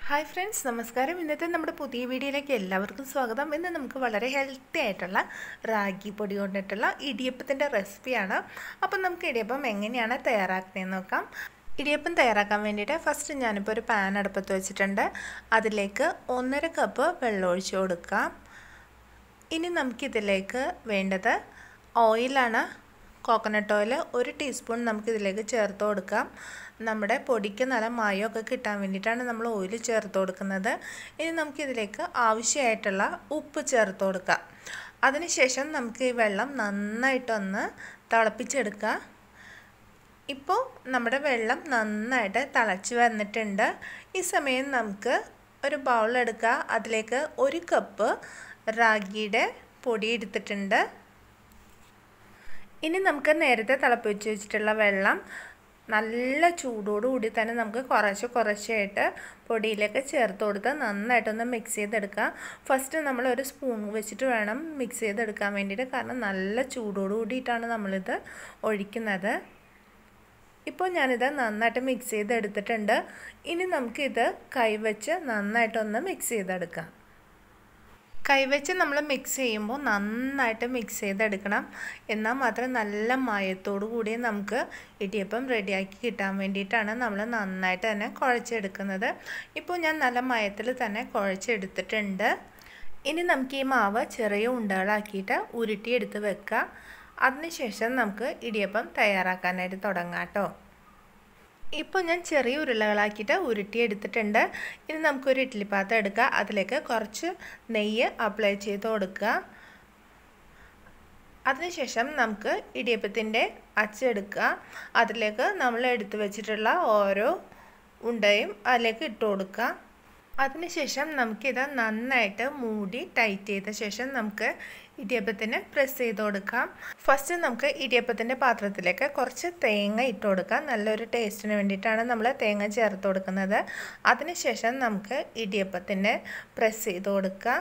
hi friends നമസ്കാരം ഇന്നത്തെ നമ്മുടെ പുതിയ വീഡിയോയിലേക്ക് എല്ലാവർക്കും സ്വാഗതം ഇന്ന് നമുക്ക് വളരെ ഹെൽത്തി ആയിട്ടുള്ള റാഗി പൊടി കൊണ്ടിട്ടുള്ള ഇടിയപ്പത്തിൻ്റെ റെസിപ്പിയാണ് അപ്പം നമുക്ക് ഇടിയപ്പം എങ്ങനെയാണ് തയ്യാറാക്കുന്നതെന്ന് നോക്കാം ഇടിയപ്പം തയ്യാറാക്കാൻ വേണ്ടിയിട്ട് ഫസ്റ്റ് ഞാനിപ്പോൾ ഒരു പാൻ അടുപ്പത്ത് വെച്ചിട്ടുണ്ട് അതിലേക്ക് ഒന്നര കപ്പ് വെള്ളം ഒഴിച്ച് കൊടുക്കാം ഇനി നമുക്കിതിലേക്ക് വേണ്ടത് ഓയിലാണ് കോക്കനട്ട് ഓയിൽ ഒരു ടീസ്പൂൺ നമുക്കിതിലേക്ക് ചേർത്ത് കൊടുക്കാം നമ്മുടെ പൊടിക്ക് നല്ല മയമൊക്കെ കിട്ടാൻ വേണ്ടിയിട്ടാണ് നമ്മൾ ഓയിൽ ചേർത്ത് കൊടുക്കുന്നത് ഇനി നമുക്കിതിലേക്ക് ആവശ്യമായിട്ടുള്ള ഉപ്പ് ചേർത്ത് കൊടുക്കാം അതിനുശേഷം നമുക്ക് ഈ വെള്ളം നന്നായിട്ടൊന്ന് തിളപ്പിച്ചെടുക്കുക ഇപ്പോൾ നമ്മുടെ വെള്ളം നന്നായിട്ട് തിളച്ച് വന്നിട്ടുണ്ട് ഈ സമയം നമുക്ക് ഒരു ബൗൾ എടുക്കുക അതിലേക്ക് ഒരു കപ്പ് റാഗിയുടെ പൊടി എടുത്തിട്ടുണ്ട് ഇനി നമുക്ക് നേരത്തെ തിളപ്പിച്ച് വെച്ചിട്ടുള്ള വെള്ളം നല്ല ചൂടോടുകൂടി തന്നെ നമുക്ക് കുറച്ച് കുറച്ചായിട്ട് പൊടിയിലേക്ക് ചേർത്ത് കൊടുത്ത് നന്നായിട്ടൊന്ന് മിക്സ് ചെയ്തെടുക്കുക ഫസ്റ്റ് നമ്മൾ ഒരു സ്പൂൺ വെച്ചിട്ട് വേണം മിക്സ് ചെയ്തെടുക്കാൻ വേണ്ടിയിട്ട് കാരണം നല്ല ചൂടോട് കൂടിയിട്ടാണ് നമ്മളിത് ഒഴിക്കുന്നത് ഇപ്പോൾ ഞാനിത് നന്നായിട്ട് മിക്സ് ചെയ്തെടുത്തിട്ടുണ്ട് ഇനി നമുക്കിത് കൈവച്ച് നന്നായിട്ടൊന്ന് മിക്സ് ചെയ്തെടുക്കാം കൈവച്ച് നമ്മൾ മിക്സ് ചെയ്യുമ്പോൾ നന്നായിട്ട് മിക്സ് ചെയ്തെടുക്കണം എന്നാൽ മാത്രം നല്ല മയത്തോടു കൂടി നമുക്ക് ഇടിയപ്പം റെഡിയാക്കി കിട്ടാൻ വേണ്ടിയിട്ടാണ് നമ്മൾ നന്നായിട്ട് തന്നെ കുഴച്ചെടുക്കുന്നത് ഇപ്പോൾ ഞാൻ നല്ല മയത്തിൽ തന്നെ കുഴച്ചെടുത്തിട്ടുണ്ട് ഇനി നമുക്ക് ഈ മാവ് ചെറിയ ഉണ്ടകളാക്കിയിട്ട് ഉരുട്ടിയെടുത്ത് വെക്കുക അതിനുശേഷം നമുക്ക് ഇടിയപ്പം തയ്യാറാക്കാനായിട്ട് തുടങ്ങാം കേട്ടോ ഇപ്പോൾ ഞാൻ ചെറിയ ഉരുളകളാക്കിയിട്ട് ഉരുട്ടിയെടുത്തിട്ടുണ്ട് ഇനി നമുക്കൊരു ഇഡ്ഡലി പാത്രം എടുക്കുക അതിലേക്ക് കുറച്ച് നെയ്യ് അപ്ലൈ ചെയ്ത് കൊടുക്കുക അതിനുശേഷം നമുക്ക് ഇടിയപ്പത്തിൻ്റെ അച്ചെടുക്കുക അതിലേക്ക് നമ്മൾ എടുത്തു വെച്ചിട്ടുള്ള ഓരോ ഉണ്ടയും അതിലേക്ക് ഇട്ട് കൊടുക്കുക അതിനുശേഷം നമുക്കിത് നന്നായിട്ട് മൂടി ടൈറ്റ് ചെയ്ത ശേഷം നമുക്ക് ഇടിയപ്പത്തിന് പ്രസ് ചെയ്ത് കൊടുക്കാം ഫസ്റ്റ് നമുക്ക് ഇടിയപ്പത്തിൻ്റെ പാത്രത്തിലേക്ക് കുറച്ച് തേങ്ങ ഇട്ട് കൊടുക്കാം നല്ലൊരു ടേസ്റ്റിന് വേണ്ടിയിട്ടാണ് നമ്മൾ തേങ്ങ ചേർത്ത് കൊടുക്കുന്നത് അതിനുശേഷം നമുക്ക് ഇടിയപ്പത്തിൻ്റെ പ്രസ് ചെയ്ത് കൊടുക്കുക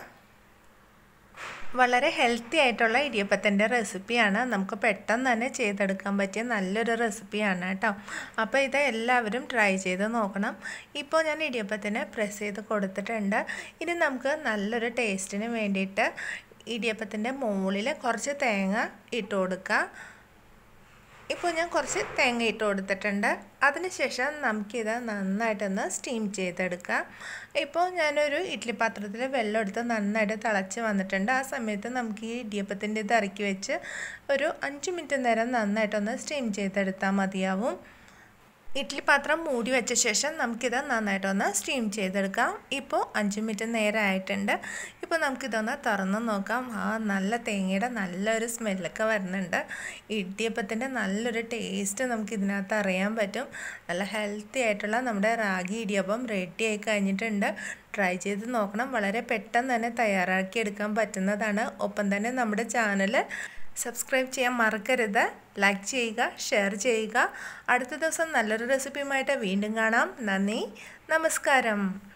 വളരെ ഹെൽത്തി ആയിട്ടുള്ള ഇടിയപ്പത്തിൻ്റെ റെസിപ്പിയാണ് നമുക്ക് പെട്ടെന്ന് തന്നെ ചെയ്തെടുക്കാൻ പറ്റിയ നല്ലൊരു റെസിപ്പിയാണ് കേട്ടോ അപ്പോൾ ഇത് എല്ലാവരും ട്രൈ ചെയ്ത് നോക്കണം ഇപ്പോൾ ഞാൻ ഇടിയപ്പത്തിന് പ്രസ് ചെയ്ത് കൊടുത്തിട്ടുണ്ട് ഇനി നമുക്ക് നല്ലൊരു ടേസ്റ്റിന് വേണ്ടിയിട്ട് ഇടിയപ്പത്തിൻ്റെ മുകളിൽ കുറച്ച് തേങ്ങ ഇട്ട് കൊടുക്കുക ഇപ്പോൾ ഞാൻ കുറച്ച് തേങ്ങ ഇട്ട് കൊടുത്തിട്ടുണ്ട് അതിനുശേഷം നമുക്കിത് നന്നായിട്ടൊന്ന് സ്റ്റീം ചെയ്തെടുക്കാം ഇപ്പോൾ ഞാനൊരു ഇഡ്ഡലി പാത്രത്തിൽ വെള്ളം എടുത്ത് നന്നായിട്ട് തിളച്ച് വന്നിട്ടുണ്ട് ആ സമയത്ത് നമുക്ക് ഈ ഇടിയപ്പത്തിൻ്റെ ഇത് ഇറക്കി വെച്ച് ഒരു അഞ്ച് മിനിറ്റ് നേരം നന്നായിട്ടൊന്ന് സ്റ്റീം ചെയ്തെടുത്താൽ മതിയാവും ഇഡ്ഡലി പാത്രം മൂടി വെച്ച ശേഷം നമുക്കിത് നന്നായിട്ടൊന്ന് സ്റ്റീം ചെയ്തെടുക്കാം ഇപ്പോൾ അഞ്ച് മിനിറ്റ് നേരം ആയിട്ടുണ്ട് ഇപ്പോൾ നമുക്കിതൊന്ന് തുറന്ന് നോക്കാം ആ നല്ല തേങ്ങയുടെ നല്ലൊരു സ്മെല്ലൊക്കെ വരുന്നുണ്ട് ഇടിയപ്പത്തിൻ്റെ നല്ലൊരു ടേസ്റ്റ് നമുക്ക് ഇതിനകത്ത് അറിയാൻ പറ്റും നല്ല ഹെൽത്തി ആയിട്ടുള്ള നമ്മുടെ റാഗി ഇടിയപ്പം റെഡി ആയി കഴിഞ്ഞിട്ടുണ്ട് ട്രൈ ചെയ്ത് നോക്കണം വളരെ പെട്ടെന്ന് തന്നെ തയ്യാറാക്കി എടുക്കാൻ പറ്റുന്നതാണ് ഒപ്പം തന്നെ നമ്മുടെ ചാനൽ സബ്സ്ക്രൈബ് ചെയ്യാൻ മറക്കരുത് ലൈക്ക് ചെയ്യുക ഷെയർ ചെയ്യുക അടുത്ത ദിവസം നല്ലൊരു റെസിപ്പിയുമായിട്ട് വീണ്ടും കാണാം നന്ദി നമസ്കാരം